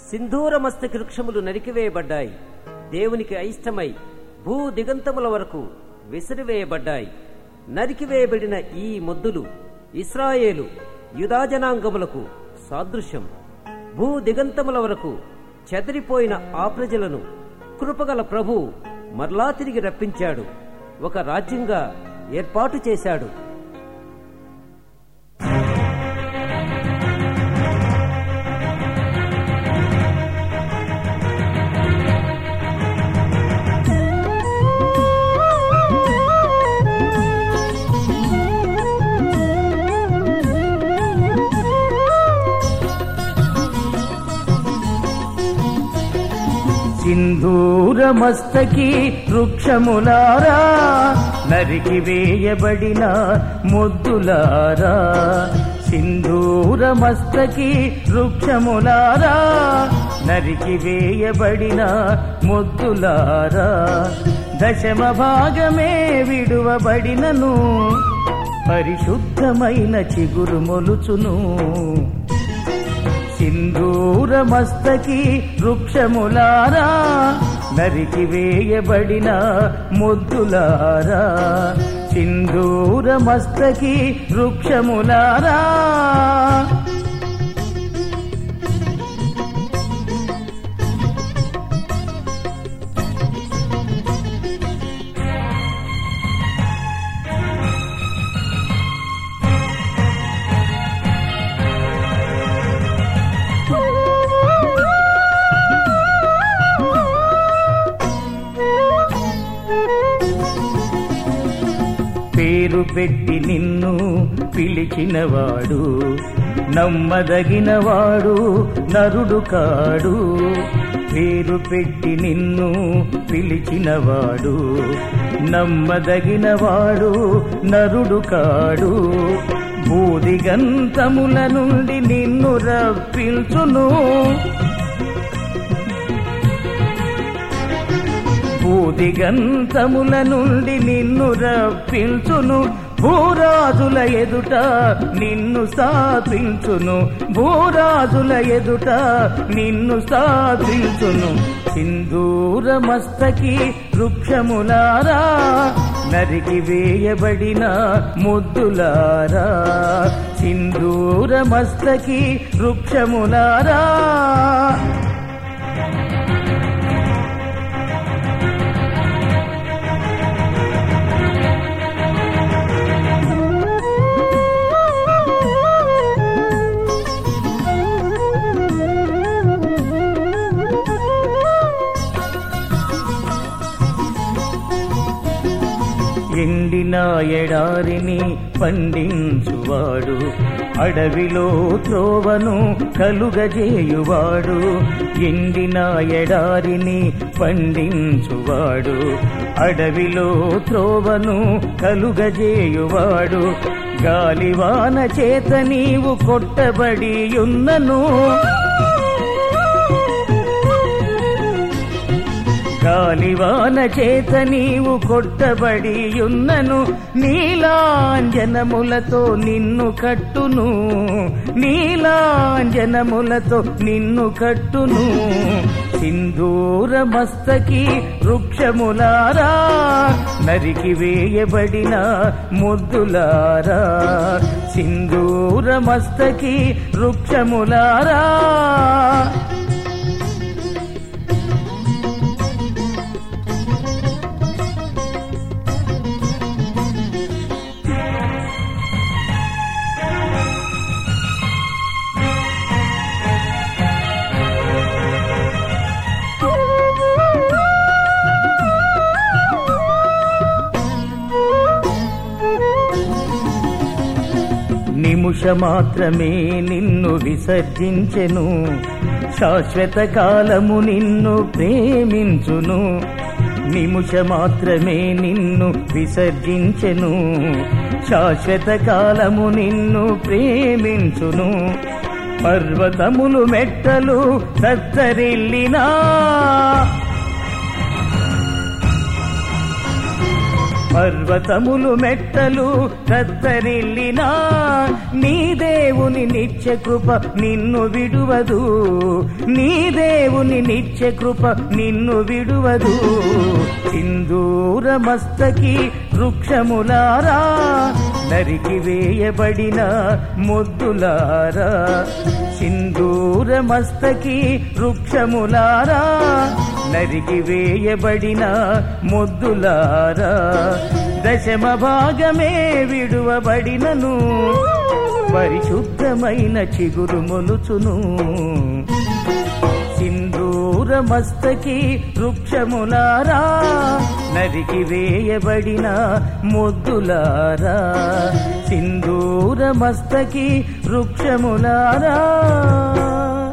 సింధూర మస్తకి వృక్షములు నరికివేయబడ్డాయి దేవునికి అయిష్టమై భూ దిగంతముల వరకు విసిరివేయబడ్డాయి నరికివేయబడిన ఈ మొద్దులు ఇస్రాయేలు యుదాజనాంగములకు సాదృశ్యం భూ దిగంతముల వరకు చెదిరిపోయిన ఆ ప్రజలను కృపగల ప్రభు మరలా తిరిగి రప్పించాడు ఒక రాజ్యంగా ఏర్పాటు చేశాడు సింధూరమస్తకి వృక్షములారా నరికి వేయబడిన మొద్దులారా సింధూరమస్తకి వృక్షములారా నరికి వేయబడిన మొద్దులారా దశమ భాగమే విడువబడినను పరిశుద్ధమైన చిగురు మొలుచును సింధూరమస్తకి వృక్షములారా నరికి వేయబడిన మొద్దులారా సింధూరమస్తకి వృక్షములారా పేరు పెట్టి నిన్ను పిలిచినవాడు నమ్మదగినవాడు నరుడు కాడు పేరు పెట్టి నిన్ను పిలిచినవాడు నమ్మదగినవాడు నరుడు కాడు బూదిగంతముల నుండి నిన్ను రప్పించును భూదిగంతముల నుండి నిన్ను రప్పించును భూరాజుల ఎదుట నిన్ను స్థాపించును భూరాజుల ఎదుట నిన్ను స్థాపించును సింధూరమస్తకి వృక్షములారా నరికి వేయబడిన ముద్దులారా సింధూరమస్తకి వృక్షములారా ఎండిన ఎడారిని పండించువాడు అడవిలో త్రోవను కలుగజేయువాడు ఎండిన ఎడారిని పండించువాడు అడవిలో త్రోవను కలుగజేయువాడు గాలివాన చేత నీవు కొట్టబడి ఉన్నను గాలివాన చేత నీవు కొట్టబడి ఉన్నను నీలాంజనములతో నిన్ను కట్టును నీలాంజనములతో నిన్ను కట్టును సింధూర మస్తకి వృక్షములారా నరికి వేయబడిన ముద్దులారా సింధూర మస్తకి వృక్షములారా నిముష మాత్రమే నిన్ను విసర్జించెను శాశ్వత కాలము నిన్ను ప్రేమించును నిముష మాత్రమే నిన్ను విసర్జించెను శాశ్వత కాలము నిన్ను ప్రేమించును పర్వతములు మెట్టలు తత్తరిల్లినా పర్వతములు మెట్టలు తత్తరిల్లినా నీ దేవుడు దేవుని నిత్య కృప నిన్ను విడువదు నీ దేవుని నిత్య కృప నిన్ను విడువదు సింధూర మస్తకి వృక్షములారా నరికి వేయబడిన మొద్దులారా సింధూర మస్తకి వృక్షములారా నరికి వేయబడిన మొద్దులారా దశమ భాగమే విడువబడినను పరిశుద్ధమైన చిగురు మొలుచును సింధూర మస్తకి వృక్షములారా నరికి వేయబడిన మొద్దులారా సింధూర మస్తకి వృక్షములారా